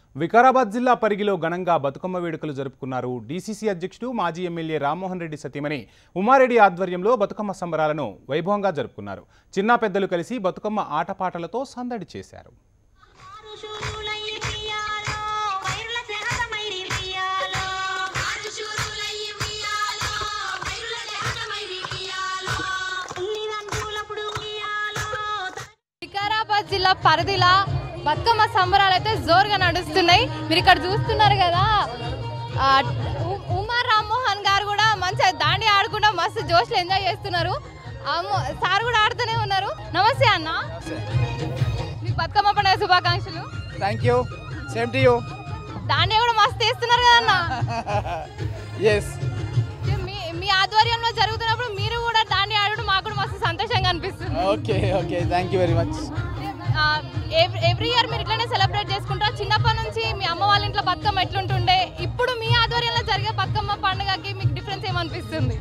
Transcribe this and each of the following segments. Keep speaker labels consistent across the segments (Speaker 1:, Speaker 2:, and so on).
Speaker 1: వికారాబాద్ జిల్లా పరిగిలో ఘనంగా బతుకమ్మ వేడుకలు జరుపుకున్నారు డీసీసీ అధ్యక్షుడు మాజీ ఎమ్మెల్యే రామ్మోహన్ రెడ్డి సతీమణి ఉమారెడ్డి ఆధ్వర్యంలో బతుకమ్మ సంబరాలను వైభవంగా జరుపుకున్నారు చిన్న పెద్దలు కలిసి బతుకమ్మ ఆటపాటలతో సందడి చేశారు
Speaker 2: ఆరు శూరులయ్యి మియాలో, వైరుల శరతమైరి మియాలో. ఆరు శూరులయ్యి మియాలో, వైరుల శరతమైరి మియాలో. తల్లిదండ్రులప్పుడు మియాలో,
Speaker 3: వికారాబాద్ జిల్లా పరిధిలా బతుకమ్మ సంబరాలు అయితే జోరుగా నడుస్తున్నాయి మీరు ఇక్కడ చూస్తున్నారు కదా ఆ, ఉ- ఉమర్ రామ్మోహన్ గారు కూడా మంచిగా దాండి ఆడుకుంటూ మస్తు జోష్లు ఎంజాయ్ చేస్తున్నారు అమ్మో- సార్ కూడా ఆడుతూనే ఉన్నారు నమస్తే అన్న మీకు బతుకమ్మ పండుగ శుభాకాంక్షలు
Speaker 4: thank you same to you
Speaker 3: దాండి కూడా మస్తు వేస్తున్నారు కదా అన్న
Speaker 4: ఎస్
Speaker 3: మీ మీ ఆధ్వర్యంలో జరుగుతున్నప్పుడు మీరు కూడా దాండి ఆడడం మాకు కూడా మస్తు సంతోషంగా అనిపిస్తుంది
Speaker 4: okay okay thank you very much
Speaker 3: every year మీరు ఇట్లానే సెలబ్రేట్ చేసుకుంటారు చిన్నప్పటి నుంచి మీ అమ్మ వాళ్ళ ఇంట్లో బతుకమ్మ ఎట్లుంటుండే ఇప్పుడు మీ ఆధ్వర్యంలో జరిగే బతుకమ్మ పండుగకి మీకు డిఫరెన్స్ ఏమనిపిస్తుంది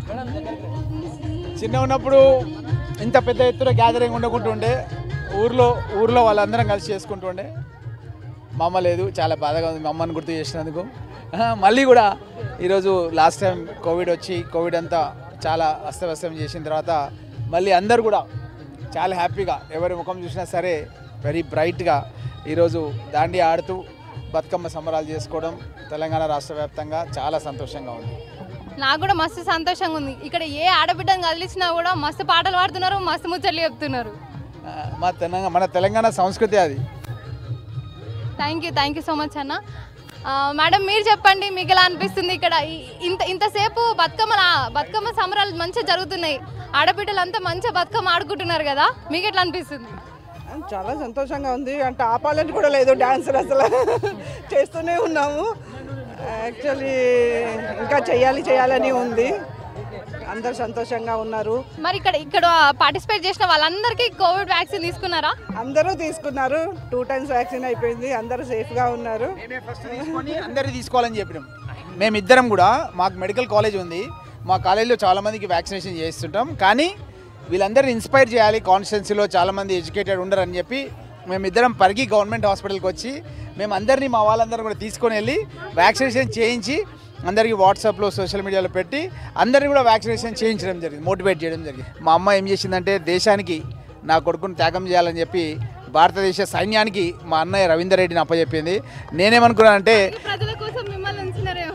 Speaker 4: చిన్న ఉన్నప్పుడు ఇంత పెద్ద ఎత్తున గ్యాదరింగ్ ఉండకుంటుండే ఊర్లో ఊర్లో వాళ్ళందరం కలిసి చేసుకుంటుండే మా అమ్మ లేదు చాలా బాధగా ఉంది మా అమ్మని గుర్తు చేసినందుకు ఆ, మళ్ళీ కూడా ఈరోజు లాస్ట్ టైం కోవిడ్ వచ్చి కోవిడ్ అంతా చాలా అస్తవ్యస్తం చేసిన తర్వాత మళ్ళీ అందరు కూడా చాలా హ్యాపీగా ఎవరి ముఖం చూసినా సరే వెరీ బ్రైట్గా ఈరోజు దాండి ఆడుతూ బతుకమ్మ సంబరాలు చేసుకోవడం తెలంగాణ రాష్ట్ర వ్యాప్తంగా చాలా సంతోషంగా ఉంది
Speaker 3: నాకు కూడా మస్తు సంతోషంగా ఉంది ఇక్కడ ఏ ఆడబిడ్డను కదిలించినా కూడా మస్తు పాటలు పాడుతున్నారు మస్తు ముచ్చట్లు చెప్తున్నారు
Speaker 4: ఆ, మా తెలంగాణ మన తెలంగాణ సంస్కృతి అది
Speaker 3: thank you thank you so much అన్న ఆ, మేడం మీరు చెప్పండి మీకు ఎలా అనిపిస్తుంది ఇక్కడ ఈ- ఇంత ఇంతసేపు బతుకమ్మ బతుకమ్మ సంబరాలు మంచిగా జరుగుతున్నాయి ఆడబిడ్డలు అంతా మంచిగా బతుకమ్మ ఆడుకుంటున్నారు కదా మీకు ఎట్లా అనిపిస్తుంది
Speaker 5: చాలా సంతోషంగా ఉంది అంటే ఆపాలని కూడా లేదు డాన్సర్ అసలు చేస్తూనే ఉన్నాము యాక్చువల్లీ ఇంకా చేయాలి చేయాలని ఉంది అందరు సంతోషంగా ఉన్నారు
Speaker 3: మరి ఇక్కడ ఇక్కడ పార్టిసిపేట్ చేసిన వాళ్ళందరికీ కోవిడ్ వ్యాక్సిన్ తీసుకున్నారా
Speaker 5: అందరూ తీసుకున్నారు టూ టైమ్స్ వ్యాక్సిన్ అయిపోయింది అందరూ సేఫ్గా ఉన్నారు
Speaker 4: మేమే ఫస్ట్ తీసుకొని అందరికీ తీసుకోవాలని చెప్పినాం మేమిద్దరం కూడా మాకు మెడికల్ కాలేజ్ ఉంది మా కాలేజీలో చాలా మందికి వ్యాక్సినేషన్ చేస్తుంటాం కానీ వీళ్ళందరిని ఇన్స్పైర్ చేయాలి కాన్స్టిట్యున్సీలో చాలామంది ఎడ్యుకేటెడ్ ఉండరని చెప్పి మేమిద్దరం పరిగి గవర్నమెంట్ హాస్పిటల్కి వచ్చి మేము అందరినీ మా వాళ్ళందరం కూడా తీసుకొని వెళ్ళి వ్యాక్సినేషన్ చేయించి అందరికీ వాట్సాప్లో సోషల్ మీడియాలో పెట్టి అందరినీ కూడా వ్యాక్సినేషన్ చేయించడం జరిగింది మోటివేట్ చేయడం జరిగింది మా అమ్మ ఏం చేసిందంటే దేశానికి నా కొడుకుని త్యాగం చేయాలని చెప్పి భారతదేశ సైన్యానికి మా అన్నయ్య రవీందర్ రెడ్డిని అప్పచెప్పింది నేనేమనుకున్నానంటే
Speaker 3: ప్రజల కోసం మిమ్మల్ని ఉంచినారేమో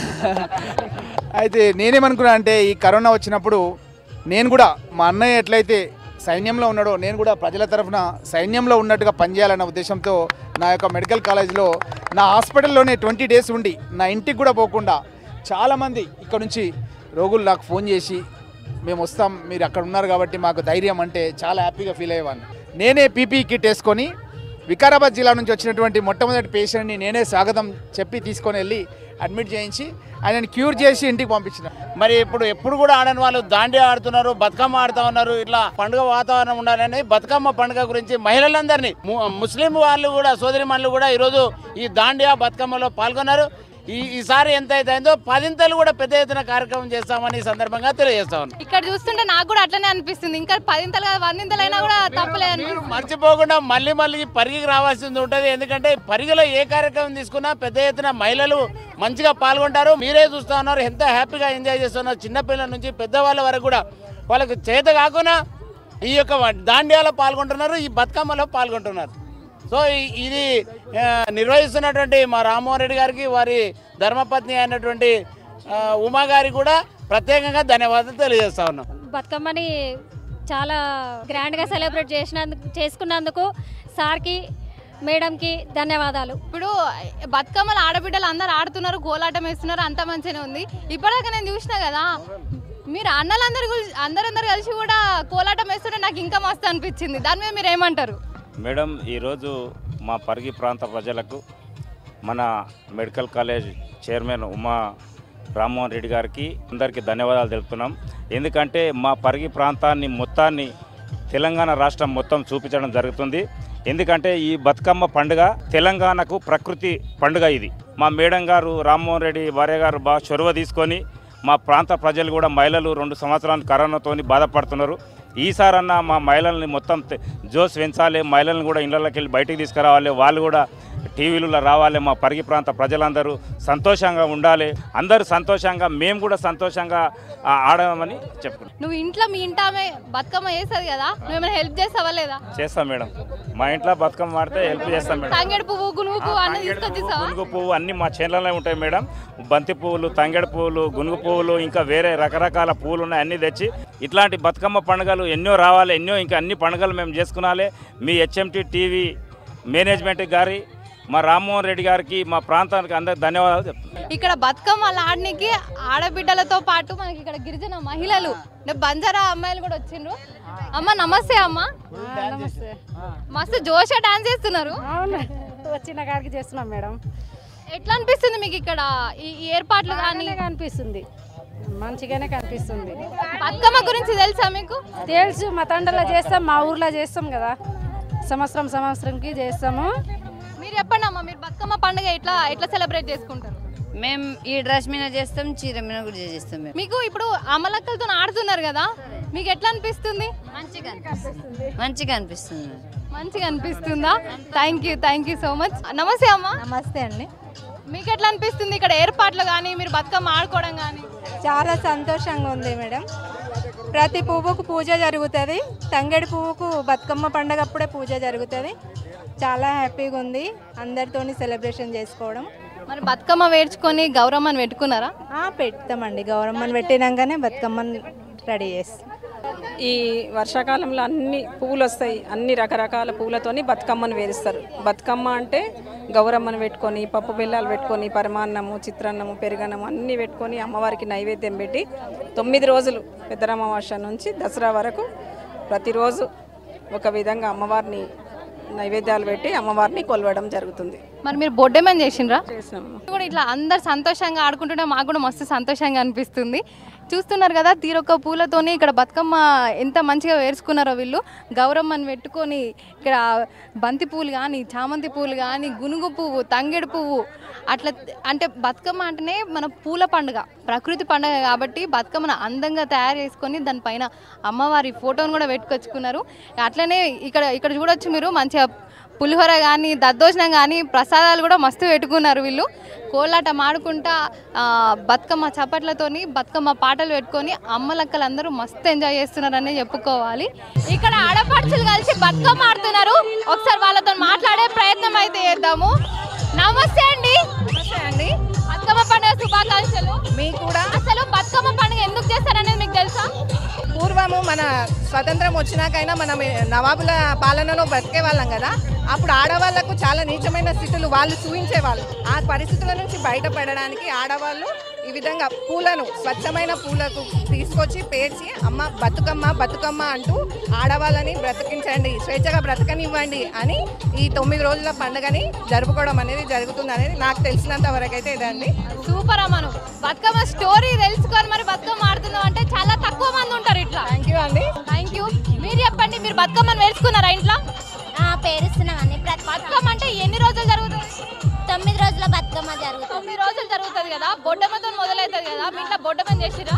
Speaker 4: అయితే నేనేమనుకున్నా అంటే ఈ కరోనా వచ్చినప్పుడు నేను కూడా మా అన్నయ్య ఎట్లయితే సైన్యంలో ఉన్నాడో నేను కూడా ప్రజల తరఫున సైన్యంలో ఉన్నట్టుగా పనిచేయాలన్న ఉద్దేశంతో నా యొక్క మెడికల్ కాలేజ్లో నా హాస్పిటల్లోనే ట్వంటీ డేస్ ఉండి నా ఇంటికి కూడా పోకుండా చాలామంది ఇక్కడ నుంచి రోగులు నాకు ఫోన్ చేసి మేము వస్తాం మీరు అక్కడ ఉన్నారు కాబట్టి మాకు ధైర్యం అంటే చాలా హ్యాపీగా ఫీల్ అయ్యేవాడిని నేనే పీపీ కిట్ వేసుకొని వికారాబాద్ జిల్లా నుంచి వచ్చినటువంటి మొట్టమొదటి పేషెంట్ని నేనే స్వాగతం చెప్పి తీసుకొని వెళ్ళి అడ్మిట్ చేయించి ఆయనని క్యూర్ చేసి ఇంటికి పంపించిన
Speaker 6: మరి ఇప్పుడు ఎప్పుడు కూడా ఆడని వాళ్ళు దాండి ఆడుతున్నారు బతుకమ్మ ఆడుతా ఉన్నారు ఇట్లా పండుగ వాతావరణం ఉండాలని బతుకమ్మ పండుగ గురించి మహిళలందరినీ ము- ముస్లిం వాళ్ళు కూడా సోదరి కూడా ఈరోజు ఈ దాండియా బతుకమ్మలో పాల్గొన్నారు ఈ ఈసారి ఎంత అయితే అయిందో పదింతలు కూడా పెద్ద ఎత్తున కార్యక్రమం చేస్తామని ఈ సందర్భంగా తెలియజేస్తా ఉన్నాం
Speaker 3: ఇక్కడ చూస్తుంటే నాకు కూడా అట్లనే అనిపిస్తుంది ఇంకా పదింతలు కాదు వందింతలు అయినా కూడా తప్పలేదు అనిపిస్తుంది
Speaker 6: మర్చిపోకుండా మళ్ళీ మళ్ళీ పరిగికి రావాల్సింది ఉంటుంది ఎందుకంటే పరిగిలో ఏ కార్యక్రమం తీసుకున్నా పెద్ద ఎత్తున మహిళలు మంచిగా పాల్గొంటారు మీరే చూస్తా ఉన్నారు ఎంత హ్యాపీగా ఎంజాయ్ చేస్తున్నారు చిన్నపిల్లల నుంచి పెద్దవాళ్ళ వరకు కూడా వాళ్ళకి చేత కాకుండా ఈ యొక్క దాండియాలో పాల్గొంటున్నారు ఈ బతుకమ్మలో పాల్గొంటున్నారు సో ఈ- ఇది ఆ, నిర్వహిస్తున్నటువంటి మా రామ్మోహన్ రెడ్డి గారికి వారి ధర్మపత్ని అయినటువంటి ఆ, ఉమా గారికి కూడా ప్రత్యేకంగా ధన్యవాదాలు తెలియజేస్తా ఉన్నాం
Speaker 7: బతుకమ్మని చాలా గ్రాండ్గా సెలబ్రేట్ చేసినందుకు చేసుకున్నందుకు సార్కి మేడంకి ధన్యవాదాలు
Speaker 3: ఇప్పుడు బతుకమ్మలు ఆడబిడ్డలు అందరు ఆడుతున్నారు గోలాటం వేస్తున్నారు అంత మంచిగానే ఉంది ఇప్పటిదాకా నేను చూసిన కదా మీరు అన్నలందరూ గురి- అందరందరూ కలిసి కూడా కోలాటం వేస్తుంటే నాకు ఇంకా మస్తు అనిపించింది దాని మీద మీరు ఏమంటారు
Speaker 8: మేడం ఈరోజు మా పరిగి ప్రాంత ప్రజలకు మన medical college chairman Uma Rammohan Reddy గారికి అందరికీ ధన్యవాదాలు తెలుపుతున్నాం ఎందుకంటే మా పరిగి ప్రాంతాన్ని మొత్తాన్ని తెలంగాణ రాష్ట్రం మొత్తం చూపించడం జరుగుతుంది ఎందుకంటే ఈ బతుకమ్మ పండుగ తెలంగాణకు ప్రకృతి పండుగ ఇది మా మేడం గారు రామ్మోహన్ రెడ్డి భార్య గారు బాగా చొరవ తీసుకొని మా ప్రాంత ప్రజలు కూడా మహిళలు రెండు సంవత్సరాలు కరోనాతోని బాధపడుతున్నారు ఈసారన్న మా మహిళల్ని మొత్తం తె- జోస్ పెంచాలి మహిళలను కూడా ఇళ్ళకి వెళ్ళి బయటికి తీసుకురావాలి వాళ్ళు కూడా టీవీలలో రావాలి మా పరిగి ప్రాంత ప్రజలందరూ సంతోషంగా ఉండాలి అందరూ సంతోషంగా మేము కూడా సంతోషంగా ఆ, ఆడమని చెప్పుకుంటాం
Speaker 3: నువ్వు ఇంట్లో మీ ఇంటామే బతుకమ్మ వేస్తుంది కదా నువ్వు ఏమైనా హెల్ప్ చేస్తావా లేదా
Speaker 8: చేస్తాం మేడం మా ఇంట్లో బతుకమ్మ ఆడితే హెల్ప్ చేస్తాం మేడం
Speaker 3: తంగేడు పువ్వు గునుగు పువ్వు అన్ని తీసుకొచ్చేసావా
Speaker 8: గునుగు పువ్వు అన్ని మా చేనులలో ఉంటాయి మేడం బంతి పువ్వులు తంగెడ పువ్వులు గునుగు పువ్వులు ఇంకా వేరే రకరకాల పువ్వులు ఉన్నాయి అన్ని తెచ్చి ఇట్లాంటి బతుకమ్మ పండుగలు ఎన్నో రావాలి ఎన్నో ఇంకా అన్ని పండుగలు మేము చేసుకునాలి మీ హెచ్ఎంటీ టీవీ మేనేజ్మెంట్ గారి మా రామ్మోహన్ రెడ్డి గారికి మా ప్రాంతానికి అందరికి ధన్యవాదాలు చెప్తున్నాను
Speaker 3: ఇక్కడ బతుకమ్మ ఆడడానికి ఆడబిడ్డలతో పాటు మనకి ఇక్కడ గిరిజన మహిళలు అంటే బంజారా అమ్మాయిలు కూడా వచ్చిండ్రు అమ్మ నమస్తే అమ్మ
Speaker 9: నమస్తే
Speaker 3: మస్తు జోషా డాన్స్ చేస్తున్నారు
Speaker 9: అవును వచ్చిన కాడికి చేస్తున్నాం మేడం
Speaker 3: ఎట్లా అనిపిస్తుంది మీకు ఇక్కడ ఈ ఈ ఏర్పాట్లు కానీ
Speaker 9: బాగానే కనిపిస్తుంది మంచిగానే కనిపిస్తుంది
Speaker 3: బతుకమ్మ గురించి తెలుసా మీకు
Speaker 9: తెలుసు మా తండలో చేస్తాం మా ఊర్లో చేస్తాం కదా సంవత్సరం సంవత్సరంకి చేస్తాము
Speaker 3: మీరు చెప్పండి అమ్మ మీరు బతుకమ్మ పండుగ ఎట్లా ఎట్లా సెలబ్రేట్ చేసుకుంటారు
Speaker 10: మేము ఈ డ్రెస్ మీద చేస్తాం చీర మీద కూడా చేస్తాం మేము
Speaker 3: మీకు ఇప్పుడు అమలక్కలతో ఆడుతున్నారు కదా మీకు ఎట్లా అనిపిస్తుంది
Speaker 10: మంచిగా అనిపిస్తుంది మంచిగా అనిపిస్తుంది
Speaker 3: మంచిగా అనిపిస్తుందా thank you thank you so much నమస్తే అమ్మ
Speaker 11: నమస్తే అండి
Speaker 3: మీకు ఎట్లా అనిపిస్తుంది ఇక్కడ ఏర్పాట్లు కానీ మీరు బతుకమ్మ ఆడుకోవడం కానీ
Speaker 11: చాలా సంతోషంగా ఉంది మేడం ప్రతి పువ్వుకు పూజ జరుగుతుంది తంగేడి పువ్వుకు బతుకమ్మ పండగ అప్పుడే పూజ జరుగుతుంది చాలా హ్యాపీగా ఉంది అందరితోని సెలబ్రేషన్ చేసుకోవడం
Speaker 3: మరి బతుకమ్మ వేర్చుకొని గౌరమ్మని పెట్టుకున్నారా
Speaker 11: ఆ, పెడతామండి గౌరమ్మని పెట్టినాకనే బతుకమ్మని రెడీ చేస్తాం
Speaker 12: ఈ వర్షాకాలంలో అన్ని పువ్వులు వస్తాయి అన్ని రకరకాల పువ్వులతోని బతుకమ్మను వేరుస్తారు బతుకమ్మ అంటే గౌరమ్మను పెట్టుకొని పప్పు బెల్లాలు పెట్టుకొని పరమాన్నము చిత్రాన్నము పెరుగన్నము అన్నీ పెట్టుకొని అమ్మవారికి నైవేద్యం పెట్టి తొమ్మిది రోజులు పెద్దరమావాస్య నుంచి దసరా వరకు ప్రతిరోజు ఒక విధంగా అమ్మవారిని నైవేద్యాలు పెట్టి అమ్మవారిని కొలవడం జరుగుతుంది
Speaker 3: మరి మీరు బొడ్డేమని చేసిండ్రా
Speaker 12: చేసినాము
Speaker 3: కూడా ఇట్లా అందరు సంతోషంగా ఆడుకుంటుంటే మాకు కూడా మస్తు సంతోషంగా అనిపిస్తుంది చూస్తున్నారు కదా తీరొక్క పూలతోని ఇక్కడ బతుకమ్మ ఎంత మంచిగా వేసుకున్నారో వీళ్ళు గౌరమ్మని పెట్టుకొని ఇక్కడ బంతి పూలు కానీ చామంతి పూలు కానీ గునుగు పువ్వు తంగెడు పువ్వు అట్లా అంటే బతుకమ్మ అంటేనే మన పూల పండుగ ప్రకృతి పండుగ కాబట్టి బతుకమ్మను అందంగా తయారు చేసుకొని దానిపైన అమ్మవారి ఫోటోను కూడా పెట్టుకొచ్చుకున్నారు అట్లనే ఇక్కడ ఇక్కడ చూడొచ్చు మీరు మంచిగా పులిహోర కానీ దద్దోజనం కానీ ప్రసాదాలు కూడా మస్తు పెట్టుకున్నారు వీళ్ళు కోలాటం ఆడుకుంటా ఆ, బతుకమ్మ చప్పట్లతోని బతుకమ్మ పాటలు పెట్టుకొని అమ్మలక్కలందరూ మస్తు ఎంజాయ్ చేస్తున్నారని చెప్పుకోవాలి ఇక్కడ ఆడపడుచులు కలిసి బతుకమ్మ ఆడుతున్నారు ఒకసారి వాళ్ళతో మాట్లాడే ప్రయత్నం అయితే చేద్దాము నమస్తే అండి నమస్తే అండి బతుకమ్మ పండుగ శుభాకాంక్షలు మీకు కూడా అసలు బతుకమ్మ పండుగ ఎందుకు చేస్తారనేది మీకు తెలుసా
Speaker 13: పూర్వము మన స్వతంత్రం వచ్చినాకైనా మనం నవాబుల పాలనలో బ్రతికే వాళ్ళం కదా అప్పుడు ఆడవాళ్లకు చాలా నీచమైన స్థితులు వాళ్ళు చూపించేవాళ్ళు ఆ పరిస్థితుల నుంచి బయటపడడానికి ఆడవాళ్ళు ఈ విధంగా పూలను స్వచ్ఛమైన పూలకు తీసుకొచ్చి పేర్చి అమ్మ బతుకమ్మ బతుకమ్మ అంటూ ఆడవాళ్ళని బ్రతికించండి స్వేచ్ఛగా బ్రతకనివ్వండి అని ఈ తొమ్మిది రోజుల పండుగని జరుపుకోవడం అనేది జరుగుతుంది అనేది నాకు తెలిసినంత వరకు అయితే ఇదండి
Speaker 3: సూపర్ అమ్మను బతుకమ్మ స్టోరీ తెలుసుకొని మరి బతుకమ్మ ఆడుతున్నాం అంటే చాలా తక్కువ మంది ఉంటారు ఇట్లా
Speaker 13: థ్యాంక్ యూ అండి
Speaker 3: థ్యాంక్ యూ మీరు చెప్పండి మీరు బతుకమ్మను వేసుకున్నారా ఇంట్లో
Speaker 14: పేరుస్తున్నామండి
Speaker 3: బతుకమ్మ అంటే ఎన్ని రోజులు జరుగుతుంది
Speaker 14: తొమ్మిది రోజుల బతుకమ్మ జరుగుతుంది
Speaker 3: తొమ్మిది రోజులు జరుగుతుంది కదా బొడ్డమ్మతో మొదలవుతుంది కదా మీ ఇంట్లో బొడ్డమ్మని చేసిరా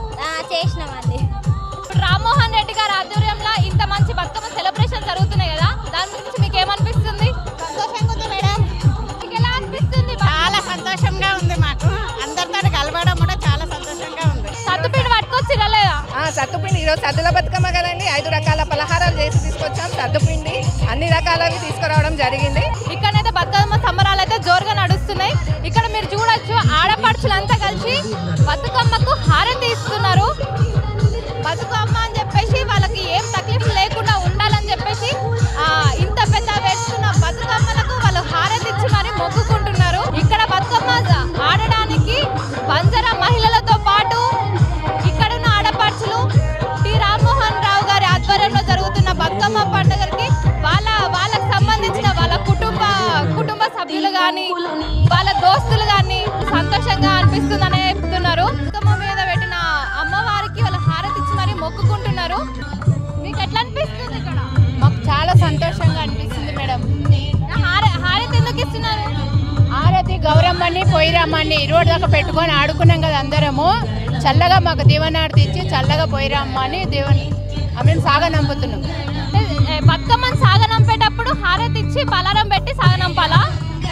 Speaker 14: చేసినామండి
Speaker 3: ఇప్పుడు రామ్మోహన్ రెడ్డి గారి ఆధ్వర్యంలో ఇంత మంచి బతుకమ్మ సెలబ్రేషన్ జరుగుతున్నాయి కదా దాని గురించి మీకు ఏమనిపిస్తుంది
Speaker 14: సంతోషంగా ఉంది మేడం
Speaker 3: మీకు ఎలా అనిపిస్తుంది
Speaker 13: చాలా సంతోషంగా ఉంది మాకు అందరితో కలవడం కూడా చాలా సంతోషంగా ఉంది
Speaker 3: సత్తుపిండి పట్టుకొచ్చిరా లేదా
Speaker 13: ఆ, సత్తుపిండి ఈరోజు సద్దుల బతుకమ్మ కదండి ఐదు రకాల పలహారాలు చేసి తీసుకొచ్చాం సత్తుపిండి అన్ని రకాలవి తీసుకురావడం జరిగింది
Speaker 3: ఇక్కడైతే బతుకమ్మ సంబరాలు అయితే జోరుగా నడుస్తున్నాయి ఇక్కడ మీరు చూడొచ్చు ఆడపడుచులంతా కలిసి బతుకమ్మకు హారతి ఇస్తున్నారు బతుకమ్మ అని చెప్పేసి వాళ్ళకి ఏం తక్లీఫ్ లేకుండా ఉండాలని చెప్పేసి ఆ, ఇంత పెద్ద వేస్తున్న బతుకమ్మలకు వాళ్ళు హారతి ఇచ్చి మరి మొక్కుకుంటున్నారు ఇక్కడ బతుకమ్మ ఆడడానికి బంజరా మహిళలతో పాటు ఇక్కడున్న ఆడపడుచులు టి రామ్మోహన్ రావు గారి ఆధ్వర్యంలో జరుగుతున్న బతుకమ్మ పండుగకి వాళ్ళ వాళ్ళకి సంబంధించిన వాళ్ళ కుటుంబ కుటుంబ సభ్యులు కానీ వాళ్ళ దోస్తులు కానీ సంతోషంగా అనిపిస్తుందనే చెప్తున్నారు బతుకమ్మ మీద పెట్టిన అమ్మవారికి వాళ్ళ హారతి ఇచ్చి మరి మొక్కుకుంటున్నారు మీకు ఎట్లా అనిపిస్తుంది ఇక్కడ
Speaker 15: మాకు చాలా సంతోషంగా అనిపిస్తుంది మేడం
Speaker 3: హార- హారతి ఎందుకు ఇస్తున్నారు
Speaker 15: ఆరతి గౌరమ్మని పోయిరమ్మని రోడ్డు దాకా పెట్టుకొని ఆడుకున్నాం కదా అందరము చల్లగా మాకు దీవనార్తి ఇచ్చి చల్లగా పోయిరమ్మ అని దేవుని ఆమెను సాగనంపుతున్నాం
Speaker 3: అంటే, ఏ, బతుకమ్మని సాగనంపేటప్పుడు హారతి ఇచ్చి బలారం పెట్టి సాగనంపాలా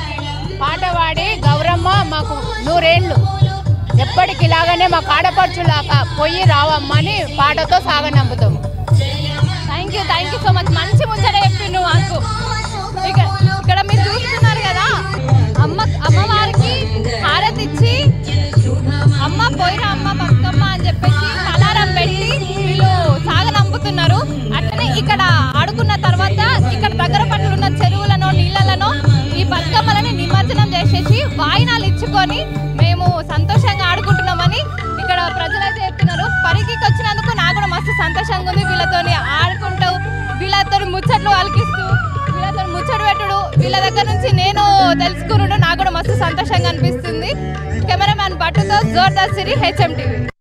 Speaker 15: నూరేళ్ళు ఎప్పటికి ఇలాగనే మా కాడపడుచులాగా పోయి రావమ్మని పాటతో సాగనంపుతాము
Speaker 3: thank you thank you so much మంచి ముచ్చట చెప్పిండు మాకు ఇక్కడ ఇక్కడ మీరు చూస్తున్నారు కదా అమ్మ అమ్మవారికి హారతి ఇచ్చి అమ్మ పోయిరా అమ్మ బతుకమ్మ అని చెప్పేసి అలారం పెట్టి వీళ్ళు సాగనంపుతున్నారు అట్లనే ఇక్కడ ఆడుకున్న తర్వాత ఇక్కడ దగ్గర పట్ల ఉన్న చెరువులను నీళ్ళలను ఈ బతుకమ్మలని నిమజ్జనం చేసేసి వాయినాలు ఇచ్చుకొని మేము సంతోషంగా ఆడుకుంటున్నామని ఇక్కడ ప్రజలైతే చెప్తున్నారు పరికి వచ్చినందుకు నాకు కూడా మస్తు సంతోషంగా ఉంది వీళ్ళతోని ఆడుకుంటూ వీళ్ళతో ముచ్చట్లు అలికిస్తూ వీళ్ళతో ముచ్చట పెట్టుడు వీళ్ళ దగ్గర నుంచి నేను తెలుసుకున్నాడు నాకు కూడా మస్తు సంతోషంగా అనిపిస్తుంది కెమెరామ్యాన్ భట్టుతో జోర్దార్ సిరి హెచ్ఎం టీవీ